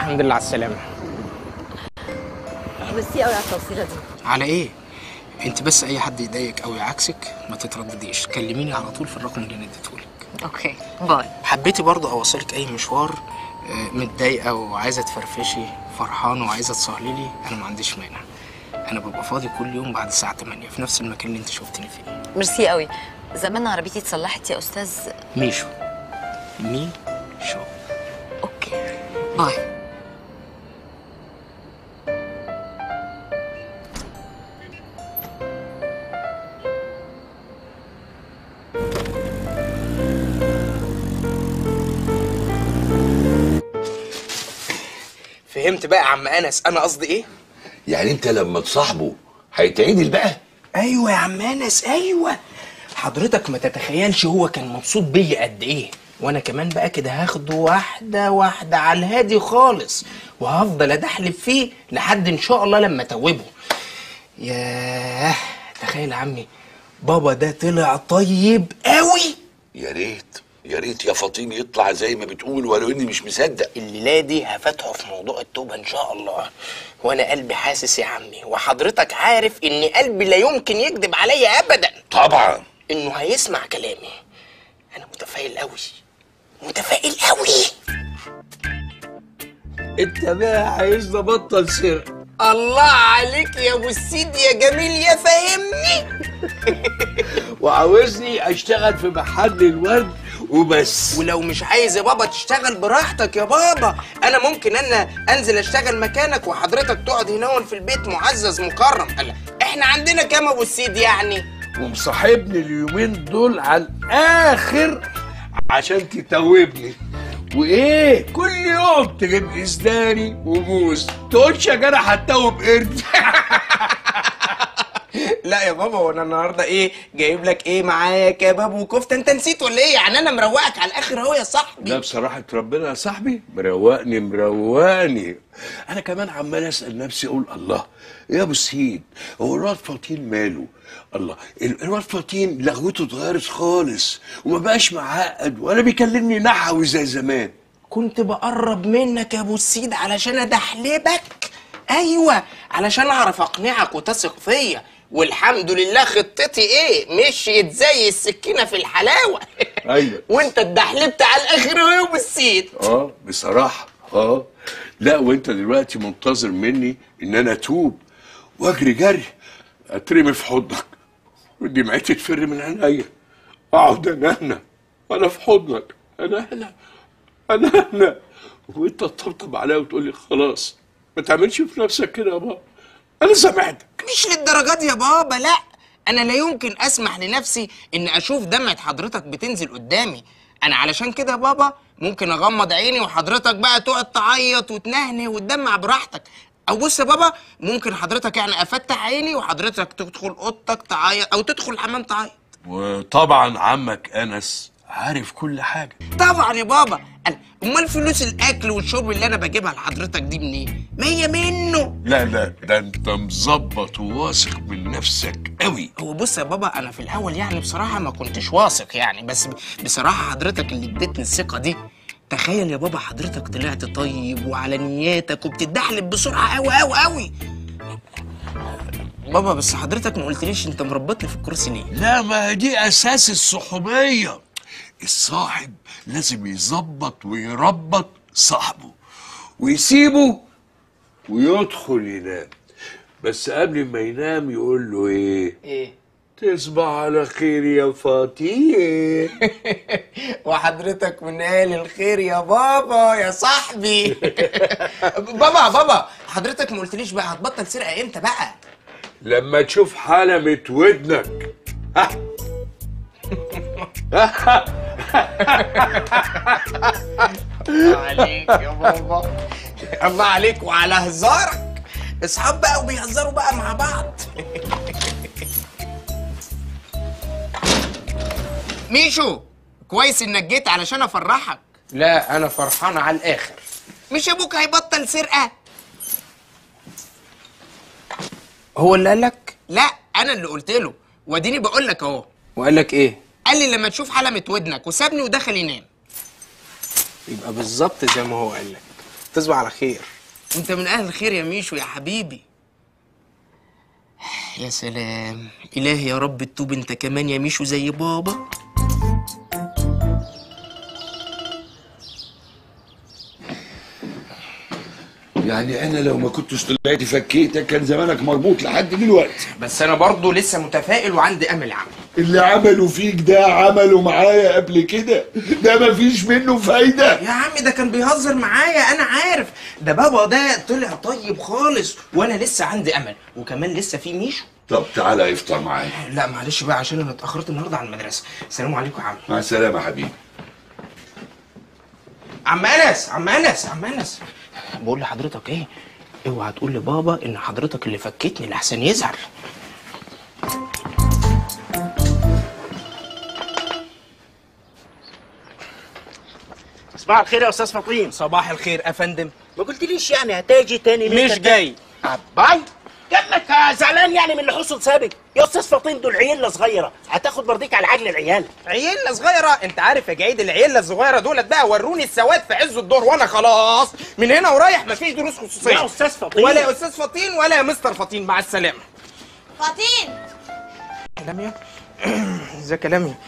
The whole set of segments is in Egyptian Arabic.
الحمد لله على السلامه ميرسي قوي على التوصيله دي على ايه انت بس اي حد يضايقك او يعكسك ما تتردديش كلميني على طول في الرقم اللي انا اديتهولك اوكي باي حبيتي برضه اوصلك اي مشوار آه، متضايقه وعايزه تفرفشي فرحانه وعايزه تصهللي انا ما عنديش مانع انا ببقى فاضي كل يوم بعد الساعه 8 في نفس المكان اللي انت شفتني فيه ميرسي قوي زمان عربيتي اتصلحت يا استاذ ميشو مي شو اوكي باي فهمت بقى يا عم انس انا قصدي ايه يعني انت لما تصاحبه هيتعدل بقى ايوه يا عم انس ايوه حضرتك ما تتخيلش هو كان مبسوط بيا قد ايه وانا كمان بقى كده هاخده واحده واحده على الهادي خالص وهفضل ادحلب فيه لحد ان شاء الله لما توبه ياه تخيل يا عمي بابا ده طلع طيب قوي يا ريت يا ريت يا فطين يطلع زي ما بتقول ولو اني مش مصدق الليله دي هفتحه في موضوع التوبه ان شاء الله وانا قلبي حاسس يا عمي وحضرتك عارف ان قلبي لا يمكن يكذب عليا ابدا طبعا انه هيسمع كلامي انا متفائل قوي متفائل قوي انت بقى عايز نبطل سرقه الله عليك يا ابو السيد يا جميل يا فهمني وعاوزني اشتغل في محل الورد وبس ولو مش عايز يا بابا تشتغل براحتك يا بابا انا ممكن انا انزل اشتغل مكانك وحضرتك تقعد هنا في البيت معزز مكرم هلا احنا عندنا كام ابو السيد يعني ومصاحبني اليومين دول على الاخر عشان تتوبني وايه كل يوم تجيب لي سداني وموز تقولش يا جدع هتوب قرد لا يا بابا وانا النهارده ايه جايب لك ايه معايا كباب وكفته انت نسيت ولا ايه يعني انا مروقك على الاخر اهو يا صاحبي لا بصراحة ربنا يا صاحبي مروقني مروقني أنا كمان عمال أسأل نفسي أقول الله يا أبو سيد هو الواد فطين ماله؟ الله ال- الواد فطين لغوته اتغيرت خالص وما بقاش معقد ولا بيكلمني نحوي زي زمان كنت بقرب منك يا ابو السيد علشان ادحلبك ايوه علشان اعرف اقنعك وتثق فيا والحمد لله خطتي ايه مشيت زي السكينه في الحلاوه أيوة. وانت اتدحلبت على الاخر أهو يا ابو السيد اه بصراحة اه لا وانت دلوقتي منتظر مني ان انا اتوب واجري جري اترمي في حضنك ودمعتي تفر من عينيا اقعد انهنى انا في حضنك انا هنا انا هنا وانت تطبطب عليا وتقول لي خلاص ما تعملش في نفسك كده يا بابا انا سامحتك مش للدرجات يا بابا لا انا لا يمكن اسمح لنفسي ان اشوف دمعة حضرتك بتنزل قدامي انا علشان كده يا بابا ممكن اغمض عيني وحضرتك بقى تقعد تعيط وتنهنه وتدمع براحتك او بص يا بابا ممكن حضرتك يعني افتح عيني وحضرتك تدخل اوضتك تعيط او تدخل الحمام تعيط وطبعا عمك انس عارف كل حاجه طبعا يا بابا أنا- امال فلوس الاكل والشرب اللي انا بجيبها لحضرتك دي منين ما هي منه لا لا ده انت مظبط وواثق من نفسك قوي هو بص يا بابا انا في الاول يعني بصراحه ما كنتش واثق يعني بس بصراحه حضرتك اللي اديتني الثقه دي تخيل يا بابا حضرتك طلعت طيب وعلى نياتك وبتدحلب بسرعه قوي قوي قوي بابا بس حضرتك ما قلتليش انت مربطني في الكرسي ليه لا ما دي اساس الصحوبيه الصاحب لازم يظبط ويربط صاحبه ويسيبه ويدخل ينام بس قبل ما ينام يقول له ايه ايه تصبح على خير يا فطين وحضرتك من اهل الخير يا بابا يا صاحبي بابا بابا حضرتك ما قلتليش بقى هتبطل سرقه امتى بقى لما تشوف حلمة ودنك ها الله عليك يا بابا الله عليك وعلى هزارك اصحاب بقى وبيهزروا بقى مع بعض ميشو كويس انك جيت علشان افرحك لا انا فرحان على الاخر مش ابوك هيبطل سرقه هو اللي قال لك لا انا اللي قلت له واديني بقول لك اهو وقال لك ايه قال لي لما تشوف حلمة ودنك وسابني ودخل ينام يبقى بالظبط زي ما هو قال لك تصبح على خير انت من اهل الخير يا ميشو يا حبيبي يا سلام الهي يا رب تتوب انت كمان يا ميشو زي بابا يعني انا لو ما كنتش طلعت فكيتك كان زمانك مربوط لحد دلوقتي بس انا برضه لسه متفائل وعندي امل عم اللي عملوا فيك ده عملوا معايا قبل كده ده مفيش منه فايده يا عم ده كان بيهزر معايا انا عارف ده بابا ده طلع طيب خالص وانا لسه عندي امل وكمان لسه في ميشو طب تعالى افطر معايا لا معلش بقى عشان انا اتاخرت النهارده على المدرسه السلام عليكم يا عم مع السلامه يا حبيبي عم انس عم انس عم انس بقول لحضرتك ايه اوعى تقول لبابا ان حضرتك اللي فكتني لحسن يزعل صباح الخير يا استاذ فطين صباح الخير يا فندم ما قلتليش يعني هتاجي تاني ليه مش كده؟ جاي باي جنبك آه، زعلان يعني من اللي حصل سابق يا استاذ فطين دول عيله صغيره هتاخد برضيك على عجل العيال عيلة صغيرة انت عارف يا جعيد العيلة الصغيرة دولت بقى وروني السواد في عز الظهر وانا خلاص من هنا ورايح مفيش دروس خصوصية يا أستاذ فطين. ولا يا استاذ فطين ولا يا مستر فطين مع السلامة فاطين لميا ازيك يا لميا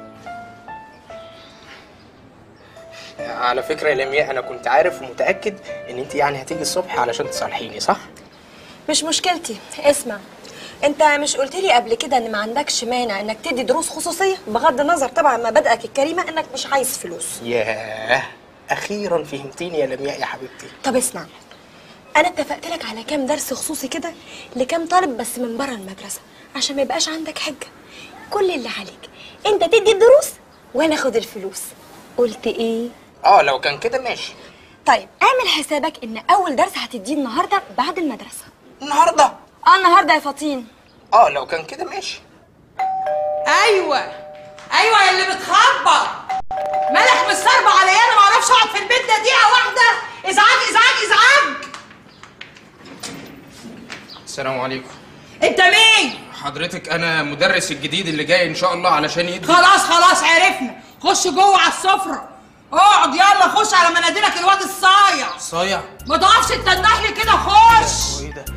على فكرة يا لميا انا كنت عارف ومتأكد ان انت يعني هتيجي الصبح علشان تصالحيني صح؟ مش مشكلتي اسمع انت مش قلت لي قبل كده ان ما عندكش مانع انك تدي دروس خصوصيه بغض النظر طبعا مبادئك الكريمه انك مش عايز فلوس ياه اخيرا فهمتيني يا لمياء يا حبيبتي طب اسمع انا اتفقت لك على كام درس خصوصي كده لكام طالب بس من بره المدرسه عشان ما يبقاش عندك حجه كل اللي عليك انت تدي الدروس وانا اخد الفلوس قلت ايه اه لو كان كده ماشي طيب اعمل حسابك ان اول درس هتديه النهارده بعد المدرسه النهارده اه النهارده يا فطين اه لو كان كده ماشي ايوه ايوه يا اللي بتخبط مالك مستربع عليا انا ما اعرفش اقعد في البيت ده دقيقه واحده ازعاج ازعاج ازعاج السلام عليكم انت مين حضرتك انا مدرس الجديد اللي جاي ان شاء الله علشان يدي خلاص خلاص عرفنا خش جوه على السفره اقعد يلا خش على مناديلك الواد الصايع صايع ما تقفش تتنح لي كده خش وايه ده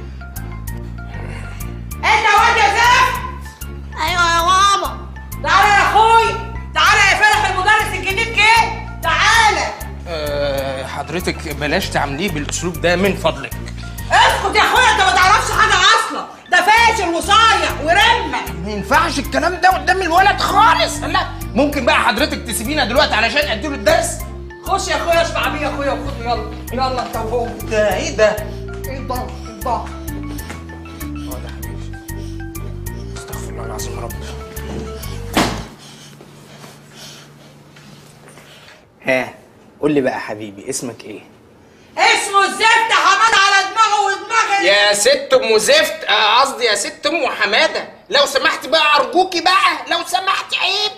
انت واد يا زفت ايوه يا ماما تعالى يا اخويا تعالى يا فرح المدرس الجديد كده تعالى أه حضرتك بلاش تعمليه بالاسلوب ده من فضلك اسكت يا اخويا انت ما تعرفش حاجه اصلا ده فاشل وصايع ورمه ما ينفعش الكلام ده قدام الولد خالص لا ممكن بقى حضرتك تسيبينا دلوقتي علشان اديله الدرس خش يا اخويا اشبع بيه يا اخويا وخده يلا يلا انت وهو ده ايه ده ايه الضغط الضغط اه ده حبيبي استغفر الله العظيم يا رب ها قول لي بقى حبيبي اسمك ايه اسمه الزفت حماد على دماغه ودماغ يا ست ام زفت آه، قصدي يا ست ام حماده لو سمحت بقى ارجوكي بقى لو سمحت عيب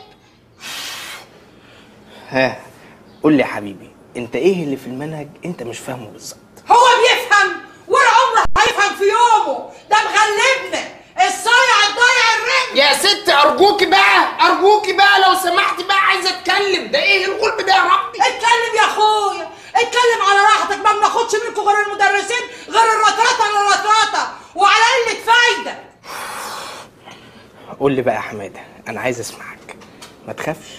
ها قول لي يا حبيبي انت ايه اللي في المنهج انت مش فاهمه بالظبط هو بيفهم ولا عمره هيفهم في يومه ده مغلبنا الصايع الضايع الرجل يا ست ارجوكي بقى ارجوكي بقى لو سمحت بقى عايز اتكلم ده ايه الغلب ده يا ربي اتكلم يا اخويا اتكلم على راحتك ما بناخدش منكم غير المدرسين غير الرطرطه الرطرطه وعلى قله فايده قول لي بقى يا حماده انا عايز اسمعك ما تخافش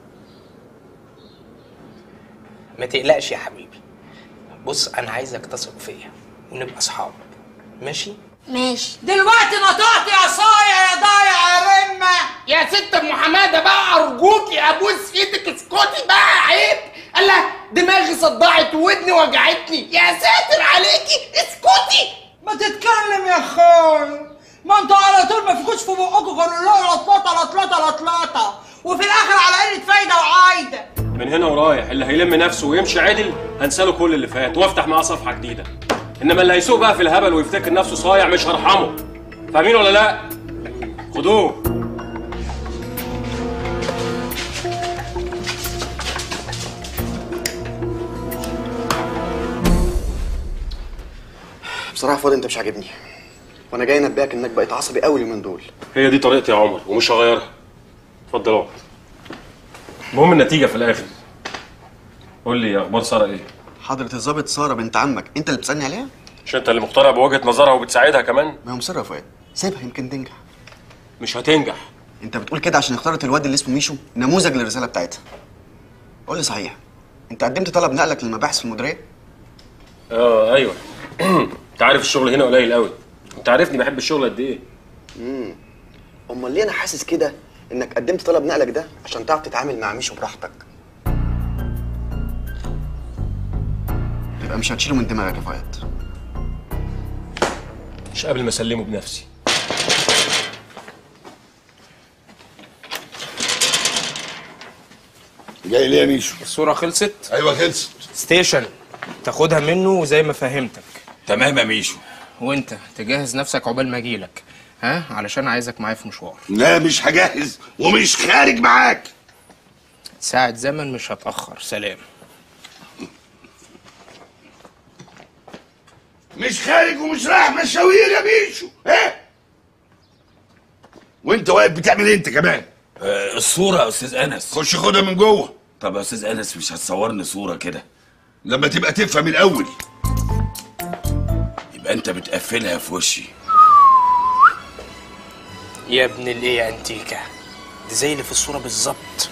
ما تقلقش يا حبيبي بص انا عايزك تثق فيا ونبقى اصحاب ماشي ماشي دلوقتي نطقت يا صايع يا ضايع يا رمه يا ست ام حماده بقى ارجوكي ابوس ايدك اسكتي بقى عيب الله دماغي صدعت وودني وجعتني يا ساتر عليكي اسكتي ما تتكلم يا اخويا ما انتوا على طول ما فيكوش في بقكم غير اللي هو لطلطه لطلطه لطلطه وفي الاخر على قله فايده وعايده من هنا ورايح اللي هيلم نفسه ويمشي عدل هنساله كل اللي فات وافتح معاه صفحه جديده انما اللي هيسوق بقى في الهبل ويفتكر نفسه صايع مش هرحمه فاهمين ولا لا خدوه بصراحة فاضي انت مش عاجبني وانا جاي انبهك انك بقيت عصبي قوي اليومين دول هي دي طريقتي يا عمر ومش هغيرها اتفضل اقعد المهم النتيجه في الاخر قول لي اخبار ساره ايه حضرة الظابط سارة بنت عمك انت اللي بتسألني عليها؟ مش انت اللي مقتنع بوجهه نظرها وبتساعدها كمان ما هي مصرة يا فؤاد سيبها يمكن تنجح مش هتنجح انت بتقول كده عشان اختارت الواد اللي اسمه ميشو نموذج للرسالة بتاعتها قول لي صحيح انت قدمت طلب نقلك للمباحث في المديرية؟ اه ايوه انت عارف الشغل هنا قليل قوي انت عارفني بحب الشغل قد ايه امم امال ليه انا حاسس كده انك قدمت طلب نقلك ده عشان تعرف تتعامل مع ميشو براحتك يبقى مش هتشيله من دماغك يا فؤاد مش قبل ما اسلمه بنفسي جاي ليه يا ميشو الصورة خلصت ايوه خلصت ستيشن تاخدها منه زي ما فهمتك تمام يا ميشو وانت تجهز نفسك عقبال ما اجيلك ها علشان عايزك معايا في مشوار لا مش هجهز ومش خارج معاك ساعة زمن مش هتأخر سلام مش خارج ومش رايح مشاوير يا ميشو ها وانت واقف بتعمل ايه انت كمان آه الصورة يا أستاذ أنس خش خدها من جوه طب يا أستاذ أنس مش هتصورني صورة كده لما تبقى تفهم الاول يبقى أنت بتقفلها في وشي يا ابن الايه يا انتيكا دي زي اللي في الصورة بالظبط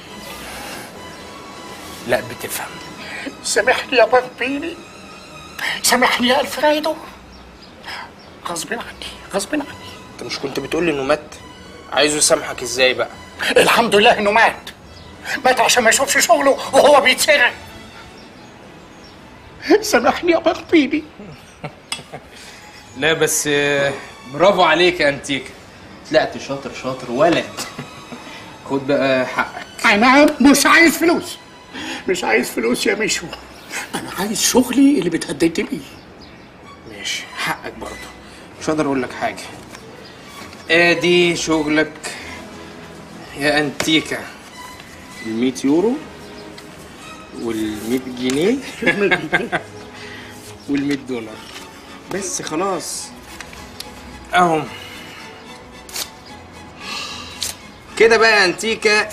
لا بتفهم سامحني يا بابيني سامحني يا الفريدو غصب عني غصب عني انت مش كنت بتقول انه مات عايزه يسامحك ازاي بقى الحمد لله انه مات مات عشان ما يشوفش شغله وهو بيتسرق سامحني يا بابيني لا بس آه، برافو عليك يا انتيكا طلعت شاطر شاطر ولد خد بقى حقك انا مش عايز فلوس مش عايز فلوس يا ميشو انا عايز شغلي اللي بتهددني بيه ماشي حقك برضه مش هقدر اقول لك حاجه ادي شغلك يا انتيكا ال 100 يورو وال 100 جنيه وال 100 دولار بس خلاص اهو كده بقى يا انتيكا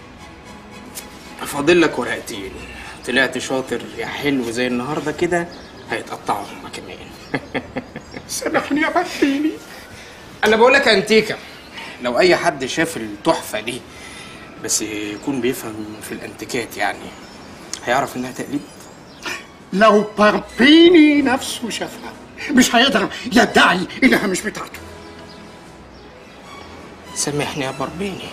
فاضل لك ورقتين طلعت شاطر يا حلو زي النهارده كده هيتقطعوا هما كمان سامحني يا بابيني انا بقول لك يا انتيكا لو اي حد شاف التحفه دي بس يكون بيفهم في الانتيكات يعني هيعرف انها تقليد لو باربيني نفسه شافها مش هيقدر يدعي انها مش بتاعته سامحني يا بربيني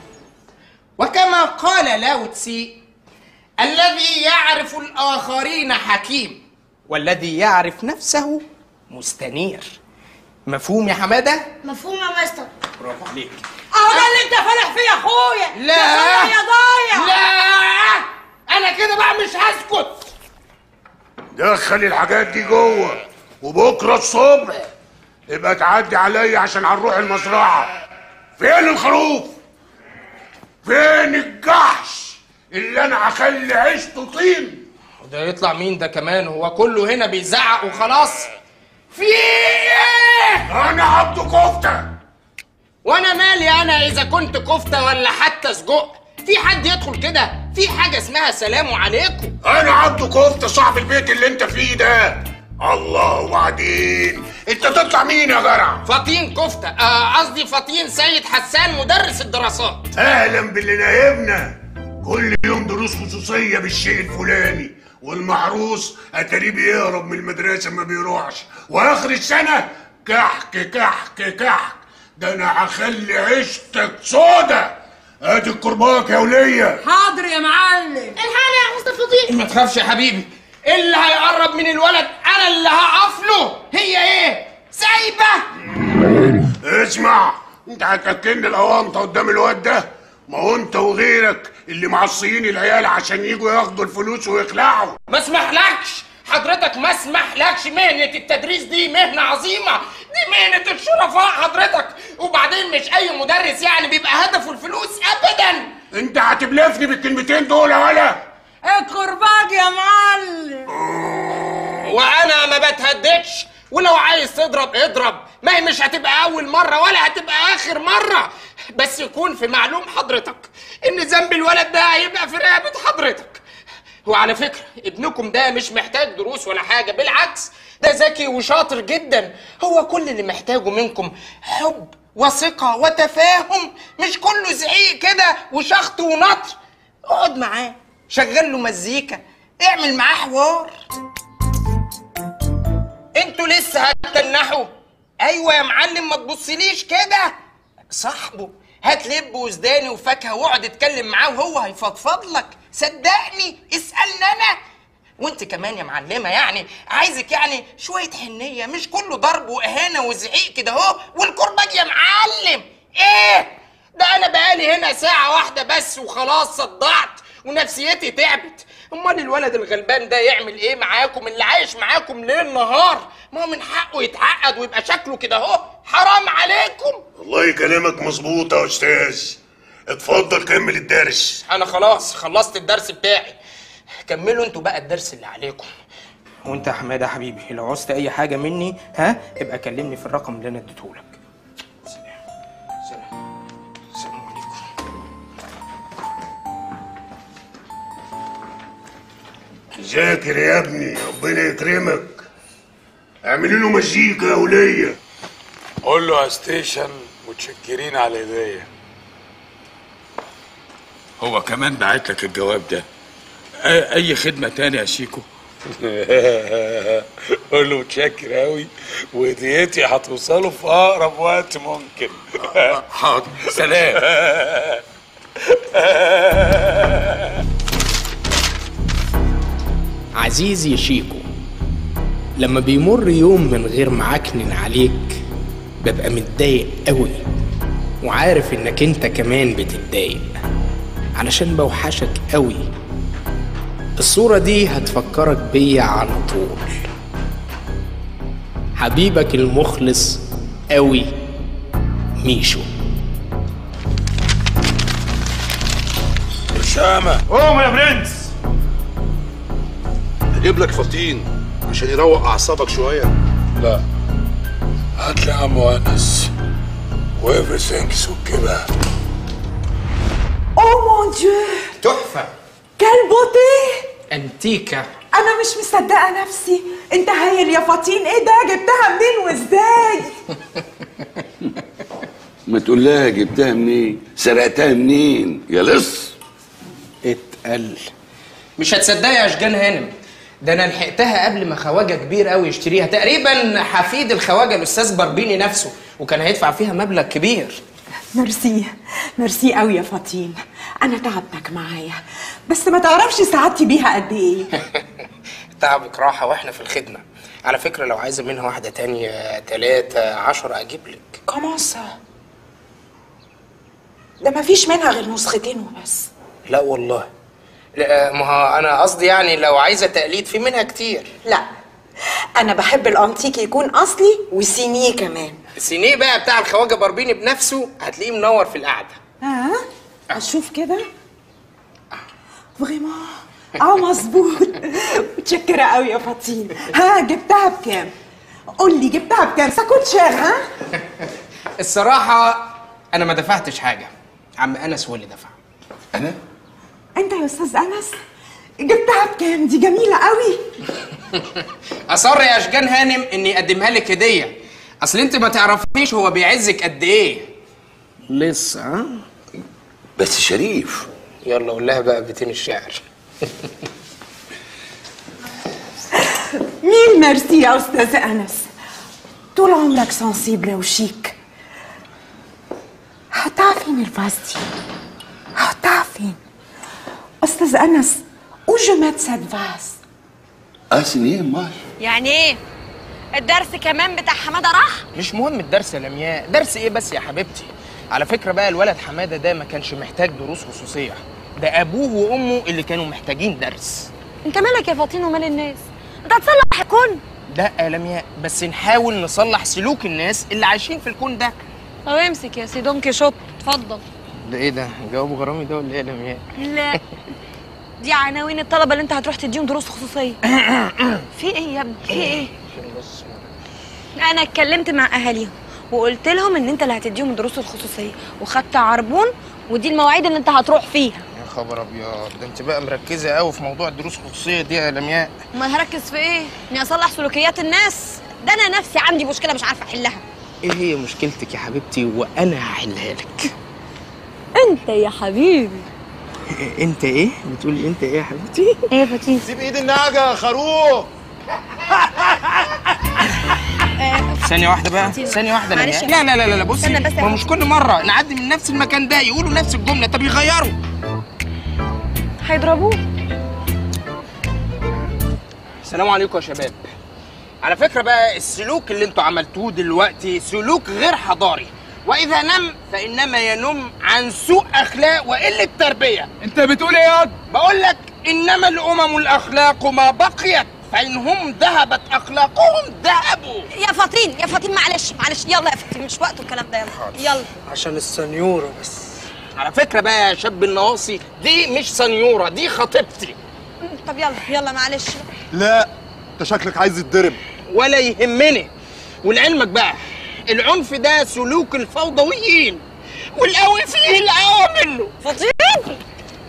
وكما قال لاو تسي الذي يعرف الآخرين حكيم والذي يعرف نفسه مستنير مفهوم يا حمادة؟ مفهوم يا مستر برافو عليك اهو ده اللي انت فالح فيه يا اخويا لا. يا ضايع يا ضايع لا أنا كده بقى مش هسكت دخل الحاجات دي جوه وبكره الصبح يبقى تعدي عليا عشان هنروح المزرعه فين الخروف فين الجحش اللي انا هخلي عيشته طين ده يطلع مين ده كمان هو كله هنا بيزعق وخلاص في ايه انا عبده كفته وانا مالي انا اذا كنت كفته ولا حتى سجق في حد يدخل كده في حاجه اسمها سلام عليكم انا عبده كفته صاحب البيت اللي انت فيه ده الله وبعدين انت تطلع مين يا جرع فطين كفته آه، قصدي فطين سيد حسان مدرس الدراسات اهلا باللي نايبنا كل يوم دروس خصوصيه بالشيء الفلاني والمحروس اتاريه بيهرب من المدرسه ما بيروحش واخر السنه كحك كحك كحك ده انا هخلي عيشتك سودا ادي الكرباك يا وليه حاضر يا معلم الحقني يا مستر فطين ما تخافش يا حبيبي اللي هيقرب من الولد انا اللي هقف له هي ايه سايبه اسمع انت هتاكلني الاونطه قدام الواد ده ما هو انت وغيرك اللي معصيين العيال عشان يجوا ياخدوا الفلوس ويخلعوا ما اسمحلكش حضرتك ما اسمحلكش مهنة التدريس دي مهنة عظيمة دي مهنة الشرفاء حضرتك وبعدين مش أي مدرس يعني بيبقى هدفه الفلوس أبدا انت هتبلفني بالكلمتين دول يا ولا الكرباج يا معلم وأنا ما بتهددش ولو عايز تضرب اضرب ما هي مش هتبقى أول مرة ولا هتبقى آخر مرة بس يكون في معلوم حضرتك إن ذنب الولد ده هيبقى في رقبة حضرتك وعلى فكرة ابنكم ده مش محتاج دروس ولا حاجة بالعكس ده ذكي وشاطر جدا هو كل اللي محتاجه منكم حب وثقة وتفاهم مش كله زعيق كده وشخط ونطر اقعد معاه شغل له مزيكا اعمل معاه حوار انتوا لسه هتتنحوا ايوه يا معلم ما تبصليش كده صاحبه هات لب وزداني وفاكهه واقعد اتكلم معاه وهو هيفضفض لك صدقني اسالني انا وانت كمان يا معلمه يعني عايزك يعني شويه حنيه مش كله ضرب واهانه وزعيق كده اهو والكرباج يا معلم ايه ده انا بقالي هنا ساعه واحده بس وخلاص صدعت ونفسيتي تعبت امال الولد الغلبان ده يعمل ايه معاكم اللي عايش معاكم ليل نهار ما هو من حقه يتعقد ويبقى شكله كده اهو حرام عليكم والله كلامك مظبوط يا استاذ اتفضل كمل الدرس انا خلاص خلصت الدرس بتاعي كملوا انتوا بقى الدرس اللي عليكم وانت يا حماده يا حبيبي لو عوزت اي حاجه مني ها ابقى كلمني في الرقم اللي انا اديتهولك سلام سلام السلام عليكم ذاكر يا ابني ربنا يكرمك اعملي له مزيكا يا وليه قول له يا ستيشن متشكرين على الهديه هو كمان بعت لك الجواب ده أ- اي خدمه تاني يا شيكو قول له متشكر قوي وهديتي هتوصله في اقرب وقت ممكن حاضر سلام عزيزي شيكو لما بيمر يوم من غير معكنن عليك ببقى متضايق قوي وعارف انك انت كمان بتتضايق علشان بوحشك قوي الصورة دي هتفكرك بيا على طول حبيبك المخلص قوي ميشو أسامة قوم يا برنس اجيب لك فطين عشان يروق اعصابك شويه لا هات لي عم انس وإيفريثينجز وكده اوه مون ديو تحفة كال بوتي انتيكا انا مش مصدقه نفسي انت هايل يا فاطين ايه ده جبتها منين وازاي ما تقول لها جبتها منين سرقتها منين يا لص اتقل مش هتصدقي يا اشجان هانم ده انا لحقتها قبل ما خواجه كبير قوي يشتريها تقريبا حفيد الخواجه الاستاذ بربيني نفسه وكان هيدفع فيها مبلغ كبير ميرسي ميرسي قوي يا فاطين انا تعبتك معايا بس ما تعرفش سعادتي بيها قد ايه تعبك راحه واحنا في الخدمه على فكره لو عايزه منها واحده تانية تلاتة عشرة اجيب لك كومون سا ده ما فيش منها غير نسختين وبس لا والله لا ما هو انا قصدي يعني لو عايزه تقليد في منها كتير لا انا بحب الانتيك يكون اصلي وسينيه كمان السينيه بقى بتاع الخواجه بربيني بنفسه هتلاقيه منور في القعده ها اشوف كده فريمون اه مظبوط متشكرة قوي يا فاطين ها جبتها بكام قول لي جبتها بكام ساكوت شير ها الصراحه انا ما دفعتش حاجه عم انس هو اللي دفع انا انت يا استاذ انس جبتها بكام دي جميلة قوي اصر يا اشجان هانم اني اقدمها لك هديه اصل انت ما تعرفيش هو بيعزك قد ايه لسه ها بس شريف يلا قول لها بقى بيتين الشعر مين ميرسي يا استاذ انس طول عمرك سنسيبل وشيك حطها فين الفاز دي حطها فين استاذ انس où je mets cette vase قاسم ايه امال يعني ايه الدرس كمان بتاع حماده راح مش مهم الدرس يا لمياء درس ايه بس يا حبيبتي على فكره بقى الولد حماده ده ما كانش محتاج دروس خصوصيه ده ابوه وامه اللي كانوا محتاجين درس انت مالك يا فاطين ومال الناس انت هتصلح الكون لا يا لمياء بس نحاول نصلح سلوك الناس اللي عايشين في الكون ده طب امسك يا سي دون كيشوت اتفضل ده ايه ده جواب غرامي ده ولا ايه يا لمياء لا دي عناوين الطلبه اللي انت هتروح تديهم دروس خصوصيه في ايه يا ابني في ايه انا اتكلمت مع اهاليهم وقلت لهم ان انت اللي هتديهم الدروس الخصوصيه وخدت عربون ودي المواعيد اللي انت هتروح فيها يا خبر ابيض ده انت بقى مركزه قوي في موضوع الدروس الخصوصيه دي يا لمياء ما هركز في ايه اني اصلح سلوكيات الناس ده انا نفسي عندي مشكله مش عارفه احلها ايه هي مشكلتك يا حبيبتي وانا هحلها لك انت يا حبيبي إيه انت ايه بتقولي انت ايه يا حبيبتي ايه يا فتين سيب ايد النعجه يا خروف ثانية واحدة بقى ثانية واحدة يا معلش. لمياء لا لا لا لا بصي استنى بس يا ما مش كل مرة نعدي من نفس المكان ده يقولوا نفس الجملة طب يغيروا هيضربوه السلام عليكم يا شباب على فكرة بقى السلوك اللي انتوا عملتوه دلوقتي سلوك غير حضاري وإذا نم فإنما ينم عن سوء أخلاق وقلة تربية انت بتقول ايه ياض بقول لك إنما الأمم الأخلاق ما بقيت فإن هم ذهبت أخلاقهم ذهبوا يا فاطين يا فاطين معلش معلش يلا يا فاطين مش وقته الكلام ده يلا يلا عشان السنيورة بس على فكرة بقى يا شاب النواصي دي مش سنيورة دي خطيبتي طب يلا يلا معلش لا انت شكلك عايز تتضرب ولا يهمني ولعلمك بقى العنف ده سلوك الفوضويين والقوي فيه القوي منه فاطين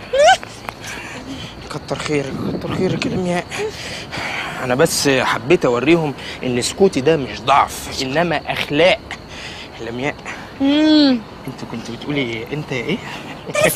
كتر خيرك كتر خيرك يا لمياء انا بس حبيت اوريهم ان سكوتي ده مش ضعف انما اخلاق لمياء امم انت كنت بتقولي انت ايه